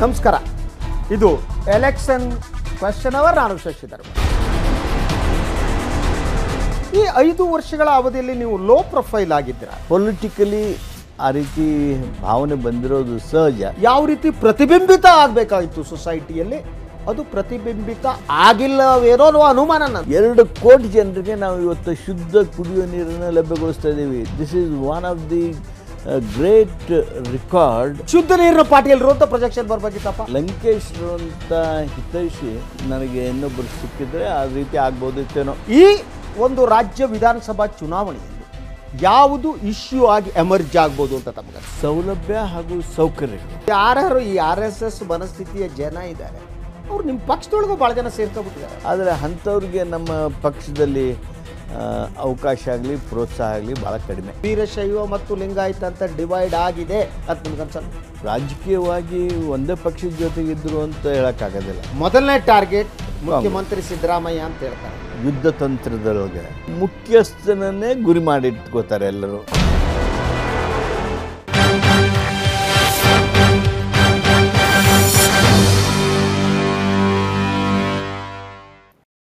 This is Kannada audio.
ನಮಸ್ಕಾರ ಇದು ಎಲೆಕ್ಷನ್ ಕ್ವೆಶ್ಚನ್ ಅವರ್ ನಾನು ಶಶಿಧರ್ ಈ ಐದು ವರ್ಷಗಳ ಅವಧಿಯಲ್ಲಿ ನೀವು ಲೋ ಪ್ರೊಫೈಲ್ ಆಗಿದ್ದೀರಾ ಪೊಲಿಟಿಕಲಿ ಆ ರೀತಿ ಭಾವನೆ ಬಂದಿರೋದು ಸಹಜ ಯಾವ ರೀತಿ ಪ್ರತಿಬಿಂಬಿತ ಆಗಬೇಕಾಗಿತ್ತು ಸೊಸೈಟಿಯಲ್ಲಿ ಅದು ಪ್ರತಿಬಿಂಬಿತ ಆಗಿಲ್ಲವೇನೋ ಅನ್ನೋ ಅನುಮಾನ ನನ್ನ ಎರಡು ಕೋಟಿ ಜನರಿಗೆ ನಾವು ಇವತ್ತು ಶುದ್ಧ ಕುಡಿಯುವ ನೀರನ್ನು ಲಭ್ಯಗೊಳಿಸ್ತಾ ಇದ್ದೀವಿ this is one of the great record ಶುದ್ಧ ನೀರಿನ ಪಾಟಿಯಲ್ಲಿರು ಅಂತ ಪ್ರೊಜೆಕ್ಷನ್ ಬರ್ಬೇಕಿತ್ತಪ್ಪ ಲಂಕೇಶ್ರು ಅಂತ ಹಿತೈಷಿ ನನಗೆ ಇನ್ನೊಬ್ಬರು ಸಿಕ್ಕಿದ್ರೆ ಆ ರೀತಿ ಆಗ್ಬೋದಿತ್ತೇನೋ ಈ ಒಂದು ರಾಜ್ಯ ವಿಧಾನಸಭಾ ಚುನಾವಣೆಯಲ್ಲಿ ಯಾವುದು ಇಶ್ಯೂ ಆಗಿ ಎಮರ್ಜ್ ಆಗ್ಬೋದು ಅಂತ ತಮಗೆ ಸೌಲಭ್ಯ ಹಾಗೂ ಸೌಕರ್ಯಗಳು ಯಾರ್ಯಾರು ಈ ಆರ್ ಎಸ್ ಎಸ್ ಮನಸ್ಥಿತಿಯ ಜನ ಇದ್ದಾರೆ ಅವ್ರು ನಿಮ್ಮ ಪಕ್ಷದೊಳಗೂ ಭಾಳ ಜನ ಸೇರ್ಕೊಬಿಟ್ಟಿದ್ದಾರೆ ಆದರೆ ಅಂಥವ್ರಿಗೆ ನಮ್ಮ ಪಕ್ಷದಲ್ಲಿ ಆ, ಅವಕಾಶ ಆಗಲಿ ಪ್ರೋತ್ಸಾಹ ಆಗಲಿ ಭಾಳ ಕಡಿಮೆ ವೀರಶೈವ ಮತ್ತು ಲಿಂಗಾಯತ ಅಂತ ಡಿವೈಡ್ ಆಗಿದೆ ಅಂತ ನಿಮ್ಗೆ ಅನ್ಸಲ್ಲ ರಾಜಕೀಯವಾಗಿ ಒಂದೇ ಪಕ್ಷದ ಜೊತೆಗಿದ್ರು ಅಂತ ಹೇಳೋಕ್ಕಾಗೋದಿಲ್ಲ ಮೊದಲನೇ ಟಾರ್ಗೆಟ್ ಮುಖ್ಯಮಂತ್ರಿ ಸಿದ್ದರಾಮಯ್ಯ ಅಂತ ಹೇಳ್ತಾರೆ ಯುದ್ಧ ತಂತ್ರದೊಳಗೆ ಮುಖ್ಯಸ್ಥನನ್ನೇ ಗುರಿ ಮಾಡಿಟ್ಕೋತಾರೆ ಎಲ್ಲರೂ